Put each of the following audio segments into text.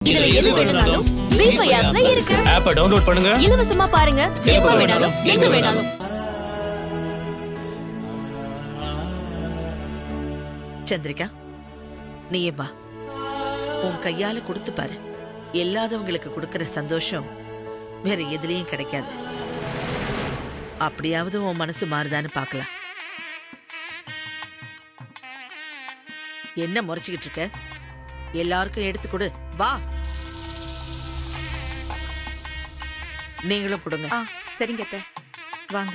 இதுல எது வேணும்னாலும் ஜீஃபை ஆப்ல இருக்கு ஆப்பை டவுன்லோட் பண்ணுங்க இலவசமா பாருங்க எப்ப வேணாலும் எங்க வேணாலும் சந்திரிகா நீயே வா உன் கையால கொடுத்து பாரு இல்லாதவங்களுக்கு கொடுக்கிற சந்தோஷம் வேற எதுலயும் கிடைக்காது அப்படியாவது உன் மனசு மாறுதான்னு பார்க்கலாம் என்ன முறைச்சுக்கிட்டு இருக்க எல்லாருக்கும் எடுத்து கொடு வா நீங்களும் கொடுங்க ஆ சரிங்க அத்தை வாங்க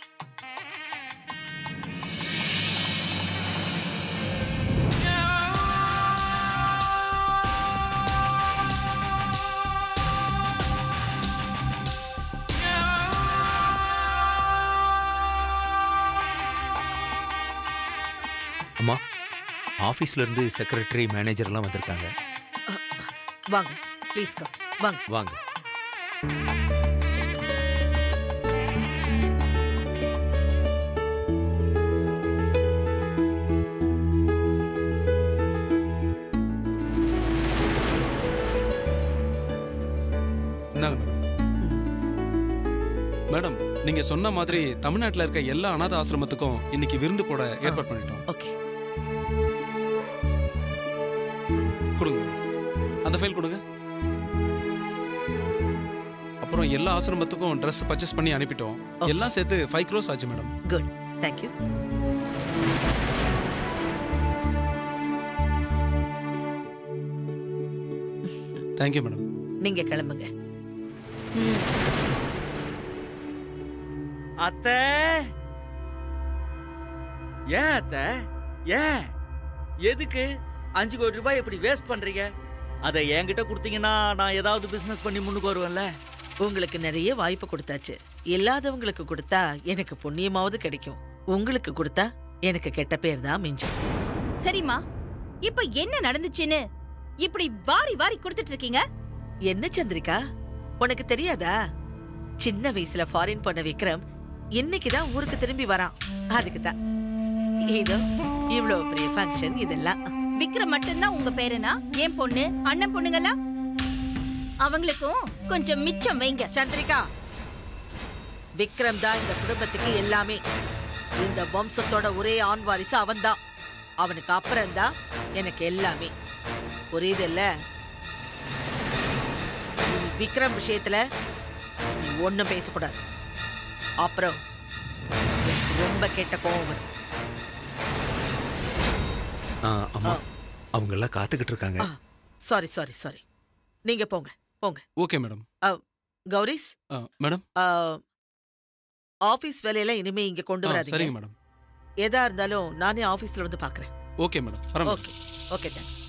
அம்மா ஆஃபீஸ்ல இருந்து செக்ரட்டரி மேனேஜர் எல்லாம் வந்திருக்காங்க வாங்க ப்ளீஸ் கம் வாங்க வாங்க இந்தாங்க மேடம் மேடம் நீங்க சொன்ன மாதிரி தமிழ்நாட்டுல இருக்க எல்லா அனாத ஆசிரமத்துக்கும் இன்னைக்கு விருந்து போட ஏற்பாடு பண்ணிட்டோம் ஓகே கொடுங்க அந்த ஃபைல் கொடுங்க அப்புறம் எல்லா ஆசிரமத்துக்கும் ட்ரெஸ் பர்ச்சேஸ் பண்ணி அனுப்பிட்டோம் Okay. எல்லாம் சேர்த்து ஃபைவ் க்ரோஸ் ஆச்சு madam good thank you thank you madam நீங்க கிளம்புங்க அத்தை ஏன் அத்தை ஏன் எதுக்கு அஞ்சு கோடி ரூபாய் இப்படி வேஸ்ட் பண்றீங்க அதை என்கிட்ட கொடுத்தீங்கன்னா நான் ஏதாவது பிசினஸ் பண்ணி முன்னுக்கு வருவேன்ல உங்களுக்கு நிறைய வாய்ப்பு கொடுத்தாச்சு இல்லாதவங்களுக்கு கொடுத்தா எனக்கு புண்ணியமாவது கிடைக்கும் உங்களுக்கு கொடுத்தா எனக்கு கெட்ட பேர் தான் மிஞ்சும் சரிம்மா இப்ப என்ன நடந்துச்சுன்னு இப்படி வாரி வாரி கொடுத்துட்டு இருக்கீங்க என்ன சந்திரிகா உனக்கு தெரியாதா சின்ன வயசுல ஃபாரின் போன விக்ரம் இன்னைக்குதான் ஊருக்கு திரும்பி வரான் அதுக்கு தான் இதோ இவ்வளவு பெரிய ஃபங்க்ஷன் இதெல்லாம் விக்ரம் மட்டும்தான் உங்க பேருனா என் பொண்ணு அண்ணன் பொண்ணுங்களா அவங்களுக்கும் கொஞ்சம் மிச்சம் வைங்க சந்திரிகா விக்ரம் தான் இந்த குடும்பத்துக்கு எல்லாமே இந்த வம்சத்தோட ஒரே ஆண் வாரிசு அவன்தான் அவனுக்கு அப்புறம் தான் எனக்கு எல்லாமே புரியுதுல்ல இனி விக்ரம் விஷயத்துல நீ ஒண்ணும் பேசக்கூடாது அப்புறம் எனக்கு ரொம்ப கெட்ட கோவம் வரும் ஆ, அம்மா அவங்க எல்லாம் காத்துக்கிட்டு இருக்காங்க சாரி சாரி சாரி நீங்க போங்க போங்க ஓகே மேடம் கௌரிஸ் மேடம் ஆபீஸ் வேலையெல்லாம் இனிமே இங்க கொண்டு வராதீங்க சரிங்க மேடம் எதா இருந்தாலும் நானே ஆபீஸ்ல வந்து பாக்குறேன் ஓகே மேடம் பரவாயில்ல ஓகே ஓகே தேங்க்ஸ்